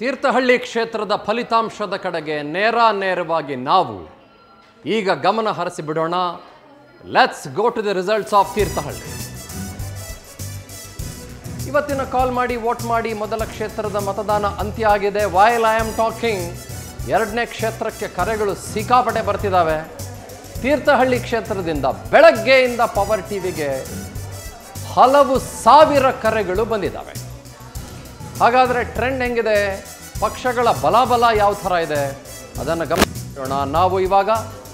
ತೀರ್ಥಹಳ್ಳಿ ಕ್ಷೇತ್ರದ ಫಲಿತಾಂಶದ ಕಡೆಗೆ ನೇರ ನೇರವಾಗಿ ನಾವು ಈಗ ಗಮನ ಹರಿಸಿ ಬಿಡೋಣ let's go to the results of Thirthahalli ಇವತ್ತಿನ ಕಾಲ್ ಮಾಡಿ ವೋಟ್ ಮಾಡಿ ಮೊದಲ ಕ್ಷೇತ್ರದ ಮತದಾನ ಅಂತ್ಯ ಆಗಿದೆ ವೈಲ್ ಐ ಆಮ್ ಟಾಕಿಂಗ್ ಎರಡನೇ ಕ್ಷೇತ್ರಕ್ಕೆ ಕರೆಗಳು ಸಿಕ್ಕಾಪಟ್ಟೆ ಬರ್ತಿದ್ದಾವೆ ತೀರ್ಥಹಳ್ಳಿ ಕ್ಷೇತ್ರದಿಂದ ಬೆಳಗ್ಗೆಯಿಂದ ಪವರ್ ಟಿವಿಗೆ ಹಲವು ಸಾವಿರ ಕರೆಗಳು ಬಂದಿದ್ದಾವೆ ಹಾಗಾದರೆ ಟ್ರೆಂಡ್ ಹೆಂಗಿದೆ ಪಕ್ಷಗಳ ಬಲಾಬಲ ಯಾವ ಥರ ಇದೆ ಅದನ್ನು ಗಮನಿಸೋಣ ನಾವು ಇವಾಗ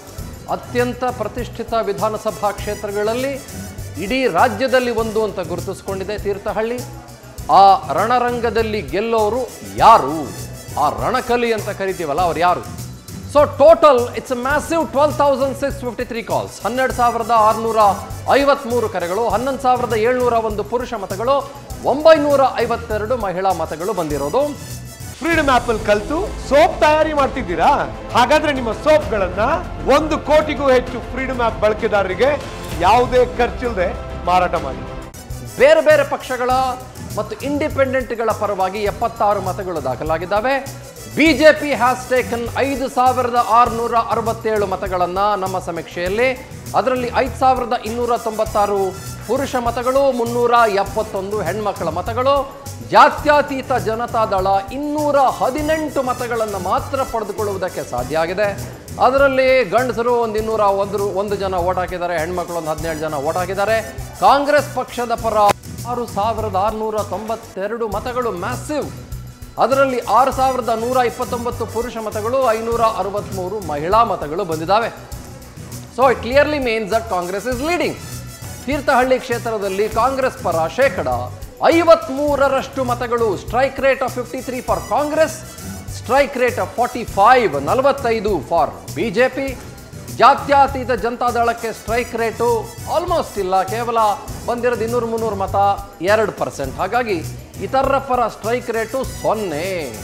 ಅತ್ಯಂತ ಪ್ರತಿಷ್ಠಿತ ವಿಧಾನಸಭಾ ಕ್ಷೇತ್ರಗಳಲ್ಲಿ ಇಡೀ ರಾಜ್ಯದಲ್ಲಿ ಒಂದು ಅಂತ ಗುರುತಿಸ್ಕೊಂಡಿದೆ ತೀರ್ಥಹಳ್ಳಿ ಆ ರಣರಂಗದಲ್ಲಿ ಗೆಲ್ಲೋರು ಯಾರು ಆ ರಣಕಲಿ ಅಂತ ಕರಿತೀವಲ್ಲ ಅವ್ರು ಯಾರು so total it's massive twelve thousand six fifty three calls ಹನ್ನೆರಡು ಸಾವಿರದ ಆರುನೂರ ಐವತ್ಮೂರು ಕರೆಗಳು ಹನ್ನೊಂದು ಸಾವಿರದ ಏಳ್ನೂರ ಒಂದು ಪುರುಷ ಮತಗಳು ಒಂಬೈನೂರ ಐವತ್ತೆರಡು ಮಹಿಳಾ ಮತಗಳು ಬಂದಿರೋದು ಫ್ರೀಡಮ್ ಆಪ್ ಅಲ್ಲಿ ಕಲ್ತು ಸೋಪ್ ತಯಾರಿ ಮಾಡ್ತಿದ್ದೀರಾ ಹಾಗಾದ್ರೆ ನಿಮ್ಮ ಸೋಪ್ಗಳನ್ನ ಒಂದು ಕೋಟಿಗೂ ಹೆಚ್ಚು ಫ್ರೀಡಮ್ ಆಪ್ ಬಳಕೆದಾರರಿಗೆ ಯಾವುದೇ ಖರ್ಚಿಲ್ಲದೆ ಮಾರಾಟ ಮಾಡಿ ಬೇರೆ ಬೇರೆ ಪಕ್ಷಗಳ ಮತ್ತು ಇಂಡಿಪೆಂಡೆಂಟ್ಗಳ ಪರವಾಗಿ ಎಪ್ಪತ್ತಾರು ಮತಗಳು ದಾಖಲಾಗಿದ್ದಾವೆ ಬಿಜೆಪಿ ಹ್ಯಾಸ್ ಟೇಕನ್ ಐದು ಸಾವಿರದ ಆರುನೂರ ಅರವತ್ತೇಳು ಮತಗಳನ್ನು ನಮ್ಮ ಸಮೀಕ್ಷೆಯಲ್ಲಿ ಅದರಲ್ಲಿ ಐದು ಸಾವಿರದ ಇನ್ನೂರ ತೊಂಬತ್ತಾರು ಪುರುಷ ಮತಗಳು ಮುನ್ನೂರ ಎಪ್ಪತ್ತೊಂದು ಹೆಣ್ಮಕ್ಕಳ ಮತಗಳು ಜಾತ್ಯತೀತ ಜನತಾದಳ ಇನ್ನೂರ ಹದಿನೆಂಟು ಮತಗಳನ್ನು ಮಾತ್ರ ಪಡೆದುಕೊಳ್ಳುವುದಕ್ಕೆ ಸಾಧ್ಯ ಆಗಿದೆ ಅದರಲ್ಲಿ ಗಂಡಸರು ಒಂದು ಇನ್ನೂರ ಒಂದು ಒಂದು ಜನ ಓಟ್ ಹಾಕಿದ್ದಾರೆ ಹೆಣ್ಮಕ್ಳು ಒಂದು ಹದಿನೇಳು ಜನ ಓಟ್ ಹಾಕಿದ್ದಾರೆ ಕಾಂಗ್ರೆಸ್ ಪಕ್ಷದ ಪರ ಆರು ಸಾವಿರದ ಆರುನೂರ ತೊಂಬತ್ತೆರಡು ಮತಗಳು ಮ್ಯಾಸಿವ್ ಅದರಲ್ಲಿ ಆರು ಸಾವಿರದ ನೂರ ಇಪ್ಪತ್ತೊಂಬತ್ತು ಪುರುಷ ಮತಗಳು ಐನೂರ ಅರವತ್ತ್ಮೂರು ಮಹಿಳಾ ಮತಗಳು ಬಂದಿದ್ದಾವೆ so it clearly means that Congress is leading Thirthahalli ಕ್ಷೇತ್ರದಲ್ಲಿ ಕಾಂಗ್ರೆಸ್ ಪರ ಶೇಕಡ ಐವತ್ಮೂರರಷ್ಟು ಮತಗಳು strike rate of fifty three for Congress strike rate of forty five ನಲವತ್ತೈದು ಫಾರ್ ಬಿಜೆಪಿ ಜಾತ್ಯತೀತ ಜನತಾದಳಕ್ಕೆ ಸ್ಟ್ರೈಕ್ ರೇಟು ಆಲ್ಮೋಸ್ಟ್ ಇಲ್ಲ ಕೇವಲ ಬಂದಿರೋದು ಇನ್ನೂರು ಮುನ್ನೂರು ಮತ ಎರಡು ಪರ್ಸೆಂಟ್ ಹಾಗಾಗಿ ಇತರರ ಪರ ಸ್ಟ್ರೈಕ್ ರೇಟು ಸೊನ್ನೆ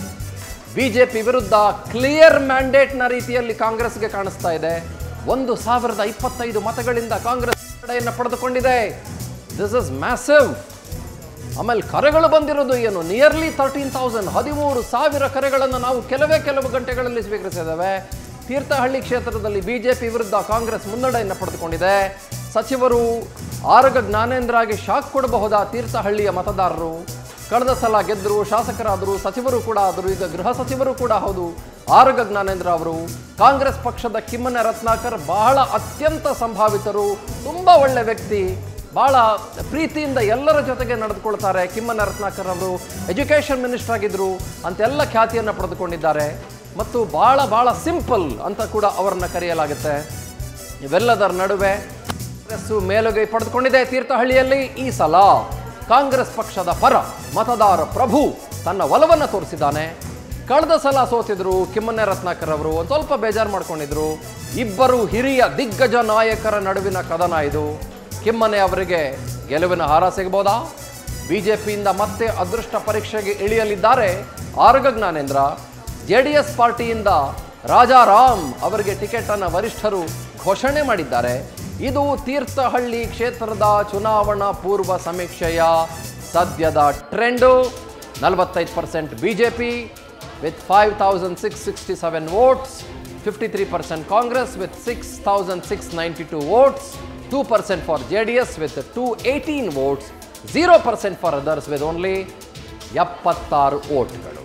ಬಿಜೆಪಿ ವಿರುದ್ಧ ಕ್ಲಿಯರ್ ಮ್ಯಾಂಡೇಟ್ನ ರೀತಿಯಲ್ಲಿ ಕಾಂಗ್ರೆಸ್ಗೆ ಕಾಣಿಸ್ತಾ ಇದೆ ಒಂದು ಸಾವಿರದ ಇಪ್ಪತ್ತೈದು ಮತಗಳಿಂದ ಕಾಂಗ್ರೆಸ್ ಕಡೆಯನ್ನು ಪಡೆದುಕೊಂಡಿದೆ ದಿಸ್ ಇಸ್ ಮ್ಯಾಸಿವ್ ಆಮೇಲೆ ಕರೆಗಳು ಬಂದಿರೋದು ಏನು ನಿಯರ್ಲಿ ತರ್ಟೀನ್ ತೌಸಂಡ್ ಹದಿಮೂರು ಸಾವಿರ ಕರೆಗಳನ್ನು ನಾವು ಕೆಲವೇ ಕೆಲವು ಗಂಟೆಗಳಲ್ಲಿ ಸ್ವೀಕರಿಸಿದ್ದೇವೆ ತೀರ್ಥಹಳ್ಳಿ ಕ್ಷೇತ್ರದಲ್ಲಿ ಬಿಜೆಪಿ ವಿರುದ್ಧ ಕಾಂಗ್ರೆಸ್ ಮುನ್ನಡೆಯನ್ನು ಪಡೆದುಕೊಂಡಿದೆ ಸಚಿವರು ಆರಗ ಜ್ಞಾನೇಂದ್ರಗೆ ಶಾಕ್ ಕೊಡಬಹುದಾ ತೀರ್ಥಹಳ್ಳಿಯ ಮತದಾರರು ಕಳೆದ ಸಲ ಗೆದ್ದರು ಶಾಸಕರಾದರು ಸಚಿವರು ಕೂಡ ಆದರು ಈಗ ಗೃಹ ಸಚಿವರು ಕೂಡ ಹೌದು ಆರಗ ಜ್ಞಾನೇಂದ್ರ ಅವರು ಕಾಂಗ್ರೆಸ್ ಪಕ್ಷದ ಕಿಮ್ಮನೆ ರತ್ನಾಕರ್ ಬಹಳ ಅತ್ಯಂತ ಸಂಭಾವಿತರು ತುಂಬ ಒಳ್ಳೆ ವ್ಯಕ್ತಿ ಬಹಳ ಪ್ರೀತಿಯಿಂದ ಎಲ್ಲರ ಜೊತೆಗೆ ನಡೆದುಕೊಳ್ತಾರೆ ಕಿಮ್ಮನ ರತ್ನಾಕರ್ ಅವರು ಎಜುಕೇಷನ್ ಮಿನಿಸ್ಟರ್ ಆಗಿದ್ರು ಅಂತೆಲ್ಲ ಖ್ಯಾತಿಯನ್ನು ಪಡೆದುಕೊಂಡಿದ್ದಾರೆ ಮತ್ತು ಬಹಳ ಬಹಳ ಸಿಂಪಲ್ ಅಂತ ಕೂಡ ಅವರನ್ನ ಕರೆಯಲಾಗುತ್ತೆ ಇವೆಲ್ಲದರ ನಡುವೆ ಕಾಂಗ್ರೆಸ್ ಮೇಲುಗೈ ಪಡೆದುಕೊಂಡಿದೆ ತೀರ್ಥಹಳ್ಳಿಯಲ್ಲಿ ಈ ಸಲ ಕಾಂಗ್ರೆಸ್ ಪಕ್ಷದ ಪರ ಮತದಾರ ಪ್ರಭು ತನ್ನ ಒಲವನ್ನು ತೋರಿಸಿದ್ದಾನೆ ಕಳೆದ ಸಲ ಸೋತಿದ್ರು ಕಿಮ್ಮನೆ ರತ್ನಾಕರ್ ಅವರು ಒಂದು ಸ್ವಲ್ಪ ಬೇಜಾರು ಮಾಡ್ಕೊಂಡಿದ್ರು ಇಬ್ಬರು ಹಿರಿಯ ದಿಗ್ಗಜ ನಾಯಕರ ನಡುವಿನ ಕದನ ಇದು ಕಿಮ್ಮನೆ ಅವರಿಗೆ ಗೆಲುವಿನ ಹಾರ ಸಿಗಬಹುದಾ ಬಿಜೆಪಿಯಿಂದ ಮತ್ತೆ ಅದೃಷ್ಟ ಪರೀಕ್ಷೆಗೆ ಇಳಿಯಲಿದ್ದಾರೆ Araga Jnanendra J D S ಪಾರ್ಟಿಯಿಂದ ರಾಜಾರಾಮ್ ಅವರಿಗೆ ಟಿಕೆಟ್ ಅನ್ನು ವರಿಷ್ಠರು ಘೋಷಣೆ ಮಾಡಿದ್ದಾರೆ ಇದು ತೀರ್ಥಹಳ್ಳಿ ಕ್ಷೇತ್ರದ ಚುನಾವಣಾ ಪೂರ್ವ ಸಮೀಕ್ಷೆಯ ಸದ್ಯದ ಟ್ರೆಂಡು ನಲವತ್ತೈದು percent BJP with five thousand six sixty seven votes fifty three percent Congress with six thousand six ninety two votes two percent for J D S with two eighteen votes zero percent for others with only ಎಪ್ಪತ್ತಾರು ವೋಟ್ಗಳು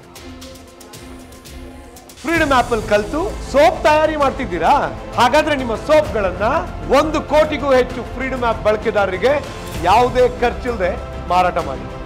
freedom app ಅಲ್ಲಿ ಕಲ್ತು soap ತಯಾರಿ ಮಾಡ್ತಿದ್ದೀರಾ ಹಾಗಾದ್ರೆ ನಿಮ್ಮ ಸೋಪ್ಗಳನ್ನ ಒಂದು ಕೋಟಿಗೂ ಹೆಚ್ಚು ಫ್ರೀಡಮ್ ಆಪ್ ಬಳಕೆದಾರರಿಗೆ ಯಾವುದೇ ಖರ್ಚಿಲ್ಲದೆ ಮಾರಾಟ ಮಾಡಿ